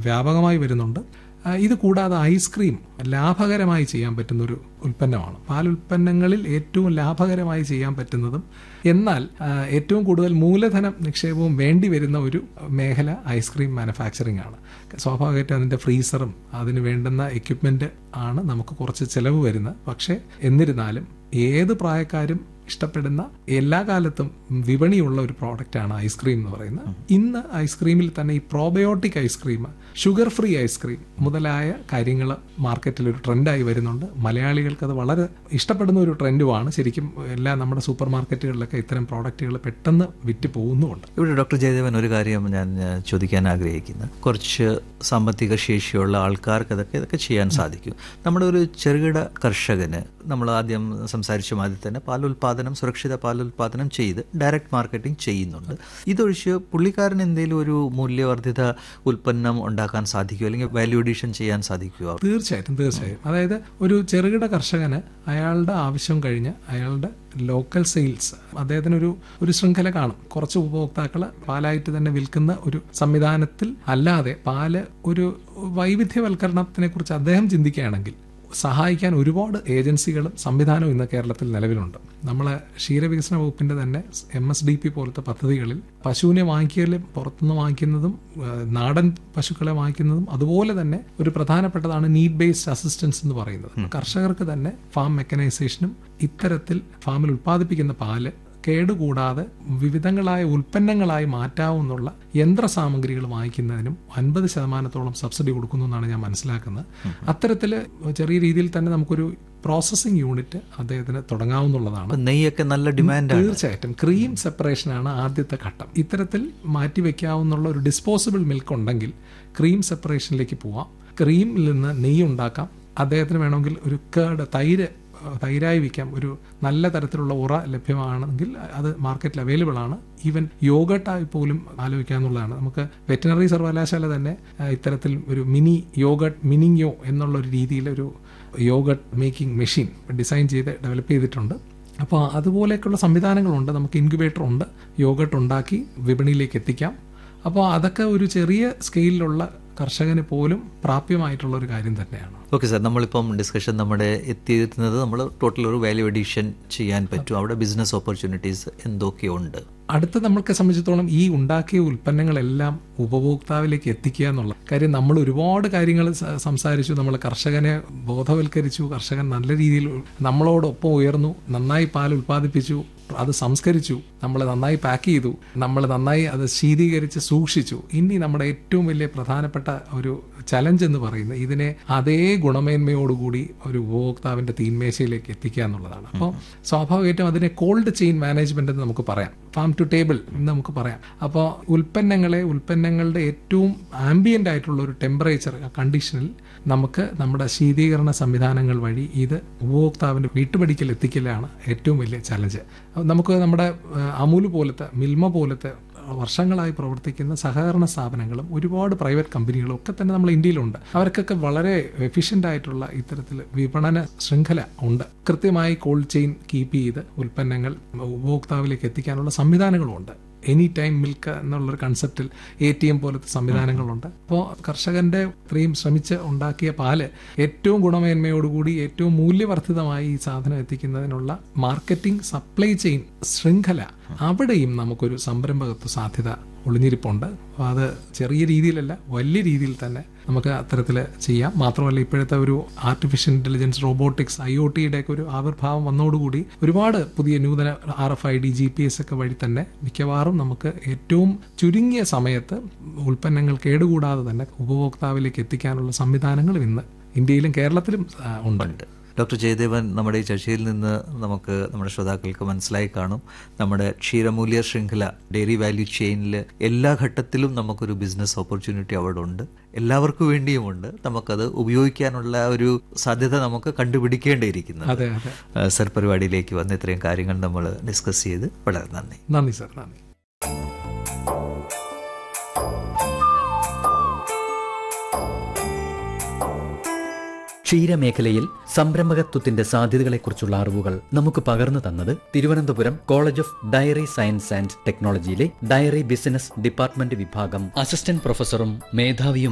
വ്യാപകമായി വരുന്നുണ്ട് ആ, ഇത് കൂടാതെ ഐസ്ക്രീം ലാഭകരമായി ചെയ്യാൻ പറ്റുന്ന ഒരു ഉൽപ്പന്നമാണ് പാൽ ഉൽപ്പന്നങ്ങളിൽ ഏറ്റവും ലാഭകരമായി ചെയ്യാൻ പറ്റുന്നതും എന്നാൽ ആ, ഏറ്റവും കൂടുതൽ മൂലധനം നിക്ഷേപവും വേണ്ടി വരുന്ന ഒരു മേഖല ഐസ്ക്രീം മാനുഫാക്ചറിംഗ് ആണ് സ്വാഭാവികമായിട്ടും അതിൻ്റെ ഫ്രീസറും അതിന് വേണ്ടുന്ന എക്യുപ്മെന്റ് ആണ് നമുക്ക് കുറച്ച് ചിലവ് വരുന്നത് പക്ഷേ എന്നിരുന്നാലും ഏത് പ്രായക്കാരും ഇഷ്ടപ്പെടുന്ന എല്ലാ കാലത്തും വിപണിയുള്ള ഒരു പ്രോഡക്റ്റാണ് ഐസ്ക്രീം എന്ന് പറയുന്നത് ഇന്ന് ഐസ്ക്രീമിൽ തന്നെ ഈ probiotic ice cream sugar free ice cream മുതലായ കാര്യങ്ങൾ മാർക്കറ്റിൽ ഒരു ട്രെൻഡായി വരുന്നുണ്ട് മലയാളികൾക്ക് അത് വളരെ ഇഷ്ടപ്പെടുന്ന ഒരു ട്രെൻഡുമാണ് ശരിക്കും എല്ലാ നമ്മുടെ സൂപ്പർ മാർക്കറ്റുകളിലൊക്കെ ഇത്തരം പ്രോഡക്റ്റുകൾ പെട്ടെന്ന് വിറ്റ് പോകുന്നുമുണ്ട് ഇവിടെ ഡോക്ടർ ജയദേവൻ ഒരു കാര്യം ഞാൻ ഏഹ്, ചോദിക്കാൻ ആഗ്രഹിക്കുന്നു കുറച്ച് സാമ്പത്തിക ശേഷിയുള്ള ആൾക്കാർക്ക് അതൊക്കെ ഇതൊക്കെ ചെയ്യാൻ സാധിക്കും നമ്മുടെ ഒരു ചെറുകിട കർഷകന് നമ്മൾ ആദ്യം സംസാരിച്ച മാതിരി തന്നെ പാലുൽപാദനം സുരക്ഷിത പാലുൽപാദനം ചെയ്ത് ഡയറക്റ്റ് മാർക്കറ്റിംഗ് ചെയ്യുന്നുണ്ട് ഇതൊഴിച്ച് പുള്ളിക്കാരൻ എന്തെങ്കിലും ഒരു മൂല്യവർദ്ധിത ഉൽപ്പന്നം ഉണ്ടാക്കാൻ സാധിക്കുമോ അല്ലെങ്കിൽ വാല്യൂ അഡീഷൻ ചെയ്യാൻ സാധിക്കുമോ തീർച്ചയായിട്ടും തീർച്ചയായും അതായത് ഒരു ചെറുകിട കർഷകന് അയാളുടെ ആവശ്യം കഴിഞ്ഞ് അയാളുടെ ലോക്കൽ സെയിൽസ് അദ്ദേഹത്തിന് ഒരു ഒരു ശൃംഖല കാണും കുറച്ച് ഉപഭോക്താക്കൾ പാലായിട്ട് തന്നെ വിൽക്കുന്ന ഒരു സംവിധാനത്തിൽ അല്ലാതെ പാല് ഒരു വൈവിധ്യവൽക്കരണത്തിനെ കുറിച്ച് അദ്ദേഹം ചിന്തിക്കുകയാണെങ്കിൽ സഹായിക്കാൻ ഒരുപാട് ഏജൻസികളും സംവിധാനവും ഇന്ന് കേരളത്തിൽ നിലവിലുണ്ട് നമ്മളെ ക്ഷീരവികസന വകുപ്പിന്റെ തന്നെ എം എസ് ഡി പി പോലത്തെ പദ്ധതികളിൽ പശുവിനെ വാങ്ങിക്കലും പുറത്തുനിന്ന് വാങ്ങിക്കുന്നതും ആ, നാടൻ പശുക്കളെ വാങ്ങിക്കുന്നതും അതുപോലെ തന്നെ ഒരു പ്രധാനപ്പെട്ടതാണ് നീഡ് ബേസ്ഡ് അസിസ്റ്റൻസ് എന്ന് പറയുന്നത് കർഷകർക്ക് തന്നെ ഫാം മെക്കനൈസേഷനും ഇത്തരത്തിൽ ഫാമിൽ ഉൽപ്പാദിപ്പിക്കുന്ന പാല് കേടുകൂടാതെ വിവിധങ്ങളായ ഉൽപ്പന്നങ്ങളായി മാറ്റാവുന്നുള്ള യന്ത്ര സാമഗ്രികൾ വാങ്ങിക്കുന്നതിനും അൻപത് ശതമാനത്തോളം സബ്സിഡി കൊടുക്കുന്നു എന്നാണ് ഞാൻ മനസ്സിലാക്കുന്നത് അത്തരത്തിൽ ചെറിയ രീതിയിൽ തന്നെ നമുക്കൊരു പ്രോസസ്സിംഗ് യൂണിറ്റ് അദ്ദേഹത്തിന് തുടങ്ങാവുന്നതാണ് അപ്പൊ നെയ്യൊക്കെ നല്ല ഡിമാൻഡാണ് തീർച്ചയായിട്ടും ക്രീം സെപ്പറേഷൻ ആണ് ആദ്യത്തെ ഘട്ടം ഇത്തരത്തിൽ മാറ്റിവെക്കാവുന്ന ഒരു ഡിസ്പോസിബിൾ മിൽക്ക് ഉണ്ടെങ്കിൽ ക്രീം സെപ്പറേഷനിലേക്ക് പോവാം ക്രീമിൽ നിന്ന് നെയ്യ് ഉണ്ടാക്കാം അദ്ദേഹത്തിന് വേണമെങ്കിൽ ഒരു കേട് തൈര് അഹ് തൈരായി വിൽക്കാം ഒരു നല്ല തരത്തിലുള്ള ഉറ ലഭ്യമാണെങ്കിൽ അത് മാർക്കറ്റിൽ അവൈലബിൾ ആണ് ഈവൻ യോഗട്ടായി പോലും ആലോചിക്കാവുന്നതാണ് നമുക്ക് വെറ്റിനറി സർവകലാശാല തന്നെ അഹ് ഇത്തരത്തിൽ ഒരു മിനി യോഗട്ട് മിനിയോ എന്നുള്ള ഒരു രീതിയിൽ ഒരു യോഗട്ട് മേക്കിംഗ് മെഷീൻ ഡിസൈൻ ചെയ്ത് ഡെവലപ്പ് ചെയ്തിട്ടുണ്ട് അപ്പോൾ അതുപോലെയൊക്കെയുള്ള സംവിധാനങ്ങളുണ്ട് നമുക്ക് ഇൻക്യുബേറ്റർ ഉണ്ട് യോഗട്ട് ഉണ്ടാക്കി വിപണിയിലേക്ക് എത്തിക്കാം അപ്പോൾ അതൊക്കെ ഒരു ചെറിയ സ്കെയിലിലുള്ള കർഷകന് പോലും പ്രാപ്യമായിട്ടുള്ള ഒരു കാര്യം തന്നെയാണ് ഓക്കെ സാർ നമ്മളിപ്പം ഡിസ്കഷൻ നമ്മുടെ എത്തിയിരുന്നത് നമ്മൾ ടോട്ടൽ ഒരു വാല്യൂ അഡീഷൻ ചെയ്യാൻ പറ്റും അവിടെ ബിസിനസ് ഓപ്പർച്യൂണിറ്റീസ് എന്തൊക്കെയുണ്ട് അടുത്ത നമ്മൾക്ക് സംബന്ധിച്ചിടത്തോളം ഈ ഉണ്ടാക്കിയ ഉൽപ്പന്നങ്ങളെല്ലാം ഉപഭോക്താവിലേക്ക് എത്തിക്കുക എന്നുള്ള കാര്യം നമ്മൾ ഒരുപാട് കാര്യങ്ങൾ സ- സംസാരിച്ചു നമ്മൾ കർഷകനെ ബോധവൽക്കരിച്ചു കർഷകൻ നല്ല രീതിയിൽ നമ്മളോടൊപ്പം ഉയർന്നു നന്നായി പാൽ ഉൽപ്പാദിപ്പിച്ചു അത് സംസ്കരിച്ചു നമ്മൾ നന്നായി പാക്ക് ചെയ്തു നമ്മൾ നന്നായി അത് ശീതീകരിച്ച് സൂക്ഷിച്ചു ഇനി നമ്മുടെ ഏറ്റവും വലിയ പ്രധാനപ്പെട്ട ഒരു ചലഞ്ച് എന്ന് പറയുന്നത് ഇതിനെ അതേ ഗുണമേന്മയോടുകൂടി ഒരു ഉപഭോക്താവിന്റെ തീന്മേശയിലേക്ക് എത്തിക്കുക എന്നുള്ളതാണ് അപ്പോൾ സ്വാഭാവികമായിട്ടും അതിനെ കോൾഡ് ചെയിൻ മാനേജ്മെന്റ് എന്ന് നമുക്ക് പറയാം ഫാം ടു ടേബിൾ എന്ന് നമുക്ക് പറയാം അപ്പോൾ ഉൽപ്പന്നങ്ങളെ ഉൽപ്പന്നങ്ങളുടെ ഏറ്റവും ആംബിയന്റ് ആയിട്ടുള്ള ഒരു ടെമ്പറേച്ചർ കണ്ടീഷനിൽ നമുക്ക് നമ്മുടെ ശീതീകരണ സംവിധാനങ്ങൾ വഴി ഇത് ഉപഭോക്താവിന്റെ വീട്ടുപടിക്കൽ എത്തിക്കലാണ് ഏറ്റവും വലിയ ചലഞ്ച് നമുക്ക് നമ്മുടെ ആ, അമൂൽ പോലത്തെ മിൽമ പോലത്തെ വർഷങ്ങളായി പ്രവർത്തിക്കുന്ന സഹകരണ സ്ഥാപനങ്ങളും ഒരുപാട് പ്രൈവറ്റ് കമ്പനികളും ഒക്കെ തന്നെ നമ്മൾ ഇന്ത്യയിലുണ്ട് അവർക്കൊക്കെ വളരെ എഫിഷ്യൻ്റ് ആയിട്ടുള്ള ഇത്തരത്തിൽ വിപണന ശൃംഖല ഉണ്ട് കൃത്യമായി കോൾഡ് ചെയിൻ കീപ്പ് ചെയ്ത് ഉൽപ്പന്നങ്ങൾ ഉപഭോക്താവിലേക്ക് എത്തിക്കാനുള്ള സംവിധാനങ്ങളുമുണ്ട് എനി ടൈം മിൽക്ക് എന്നുള്ളൊരു കൺസെപ്റ്റിൽ എ ടി എം പോലത്തെ സംവിധാനങ്ങളുണ്ട് അപ്പോൾ കർഷകന്റെ ഇത്രയും ശ്രമിച്ച് ഉണ്ടാക്കിയ പാല് ഏറ്റവും ഗുണമേന്മയോടുകൂടി ഏറ്റവും മൂല്യവർദ്ധിതമായി ഈ സാധനം എത്തിക്കുന്നതിനുള്ള മാർക്കറ്റിംഗ് സപ്ലൈ ചെയിൻ ശൃംഖല അവിടെയും നമുക്കൊരു സംരംഭകത്വ സാധ്യത ഒളിഞ്ഞിരിപ്പുണ്ട് അപ്പോൾ അത് ചെറിയ രീതിയിലല്ല വലിയ രീതിയിൽ തന്നെ നമുക്ക് അത്തരത്തിൽ ചെയ്യാം മാത്രമല്ല ഇപ്പോഴത്തെ ഒരു artificial intelligence robotics I O ടിയുടെ ഒക്കെ ഒരു ആവിർഭാവം വന്നതോടുകൂടി ഒരുപാട് പുതിയ നൂതന R F I D G P S ഒക്കെ വഴി തന്നെ മിക്കവാറും നമുക്ക് ഏറ്റവും ചുരുങ്ങിയ സമയത്ത് ഉൽപ്പന്നങ്ങൾ കേടുകൂടാതെ തന്നെ ഉപഭോക്താവിലേക്ക് എത്തിക്കാനുള്ള സംവിധാനങ്ങൾ ഇന്ന് ഇന്ത്യയിലും കേരളത്തിലും ആ, ഉണ്ട് ഡോക്ടർ ജയദേവൻ നമ്മുടെ ഈ ചർച്ചയിൽ നിന്ന് നമുക്ക് നമ്മുടെ ശ്രോതാക്കൾക്ക് മനസ്സിലായി കാണും നമ്മുടെ ക്ഷീരമൂല്യ ശൃംഖല ഡെയറി വാല്യൂ ചെയിനിൽ എല്ലാ ഘട്ടത്തിലും നമുക്കൊരു ബിസിനസ് ഓപ്പർച്യൂണിറ്റി അവിടെ ഉണ്ട് എല്ലാവർക്കും വേണ്ടിയുമുണ്ട് നമുക്കത് ഉപയോഗിക്കാനുള്ള ഒരു സാധ്യത നമുക്ക് കണ്ടുപിടിക്കേണ്ടിയിരിക്കുന്നത് അതെ അതെ ആ, സർ പരിപാടിയിലേക്ക് വന്ന് ഇത്രയും കാര്യങ്ങൾ നമ്മൾ ഡിസ്കസ് ചെയ്ത് വളരെ നന്ദി നന്ദി സർ നന്ദി ക്ഷീരമേഖലയിൽ സംരംഭകത്വത്തിന്റെ സാധ്യതകളെക്കുറിച്ചുള്ള അറിവുകൾ നമുക്ക് പകർന്നു തന്നത് Thiruvananthapuram college of dairy science and ടെക്നോളജിയിലെ ഡയറി ബിസിനസ് ഡിപ്പാർട്ട്മെന്റ് വിഭാഗം അസിസ്റ്റന്റ് പ്രൊഫസറും മേധാവിയും